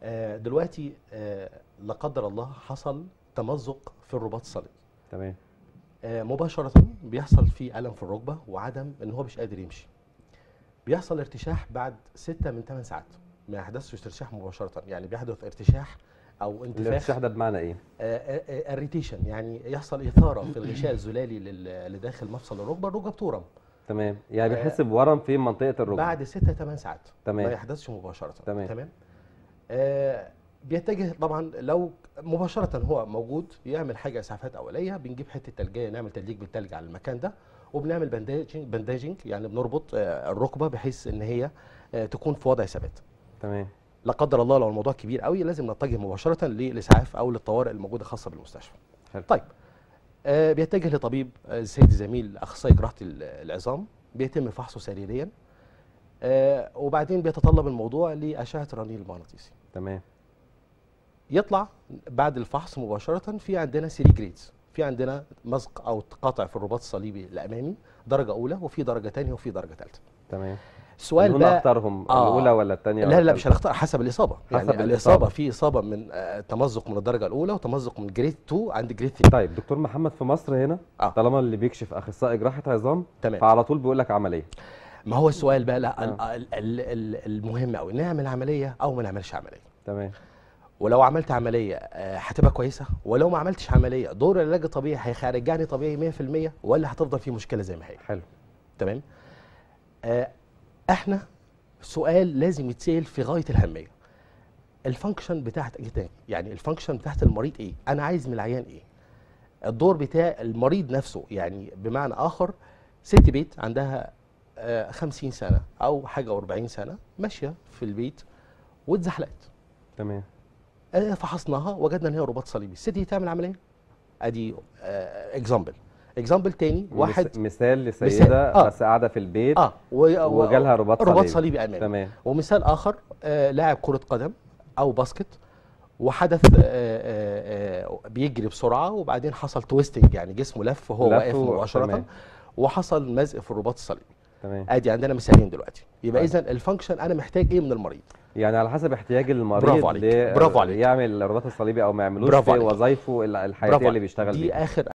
آه، دلوقتي آه، لا قدر الله حصل تمزق في الرباط الصليبي تمام آه، مباشرة بيحصل فيه ألم في الركبة وعدم إن هو مش قادر يمشي. بيحصل ارتشاح بعد 6 من 8 ساعات ما يحدثش ارتشاح مباشرة يعني بيحدث ارتشاح أو انتفاخ الارتشاح ده بمعنى ايه؟ اريتيشن يعني يحصل إثارة في الغشاء الزلالي لل- لداخل مفصل الركبة الركبة بتورم تمام يعني آه، بيحس بورم في منطقه الركبه بعد 6 8 ساعات تمام. ما يحدثش مباشرة تمام. تمام آه بيتجه طبعا لو مباشرة هو موجود يعمل حاجة إسعافات أولية بنجيب حتة تلجية نعمل تدليك بالتلج على المكان ده وبنعمل بانداجنج بانداجنج يعني بنربط آه الركبة بحيث إن هي آه تكون في وضع ثبات تمام لا قدر الله لو الموضوع كبير قوي لازم نتجه مباشرة للإسعاف أو للطوارئ الموجودة خاصة بالمستشفى حلو. طيب آه بيتجه لطبيب آه، السيد زميل أخصائي جراحة ال- العظام بيتم فحصه سريريا آه وبعدين بيتطلب الموضوع لأشعة الرنين المغناطيسي تمام يطلع بعد الفحص مباشرة في عندنا 3 جريدز في عندنا مزق أو قطع في الرباط الصليبي الأمامي درجة أولى وفي درجة ثانية وفي درجة ثالثة تمام السؤال هنا بقى اختارهم آه. الاولى ولا الثانيه لا لا مش هنختار حسب الإصابة يعني حسب الإصابة الإصابة. في إصابة من آه، تمزق من الدرجة الأولى وتمزق من جريد 2 عند جريد 3 طيب دكتور محمد في مصر هنا آه. طالما اللي بيكشف اخصائي جراحه عظام تمام فعلى طول بيقول لك عمليه ما هو السؤال بقى لا آه. ال- ال- ال- ال- المهم قوي نعمل عمليه او ما نعملش عمليه تمام ولو عملت عمليه آه، هتبقى كويسه ولو ما عملتش عمليه دور العلاج الطبيعي هيرجعني طبيعي 100% ولا هتفضل في مشكله زي ما هي حلو تمام آه، احنا سؤال لازم يتسال في غايه الاهميه الفانكشن بتاعت ايه تاني يعني الفانكشن بتاعت المريض ايه انا عايز من العيان ايه الدور بتاع المريض نفسه يعني بمعنى اخر ست بيت عندها آه، 50 سنه او حاجه و40 سنه ماشيه في البيت واتزحلقت تمام آه، فحصناها وجدنا ان هي رباط صليبي الست دي تعمل عمليه ادي اكزامبل اكزامبل تاني واحد مس- مثال لسيده آه. بس قاعده في البيت اه و- و- وجالها رباط رباط صليبي. صليبي امامي تمام ومثال اخر آه لاعب كره قدم او باسكت وحدث آه آه آه بيجري بسرعه وبعدين حصل تويستنج يعني جسمه لف وهو لف واقف و- مباشره تمام. وحصل مزق في الرباط الصليبي تمام ادي عندنا مثالين دلوقتي يبقى طيب. اذا الفانكشن انا محتاج ايه من المريض يعني على حسب احتياج المريض برافو عليك، ل- برافو عليك. يعمل الرباط الصليبي او ما يعملوش برافو في عليك. وظائفه الحياتيه برافو اللي بيشتغل دي بيها اخر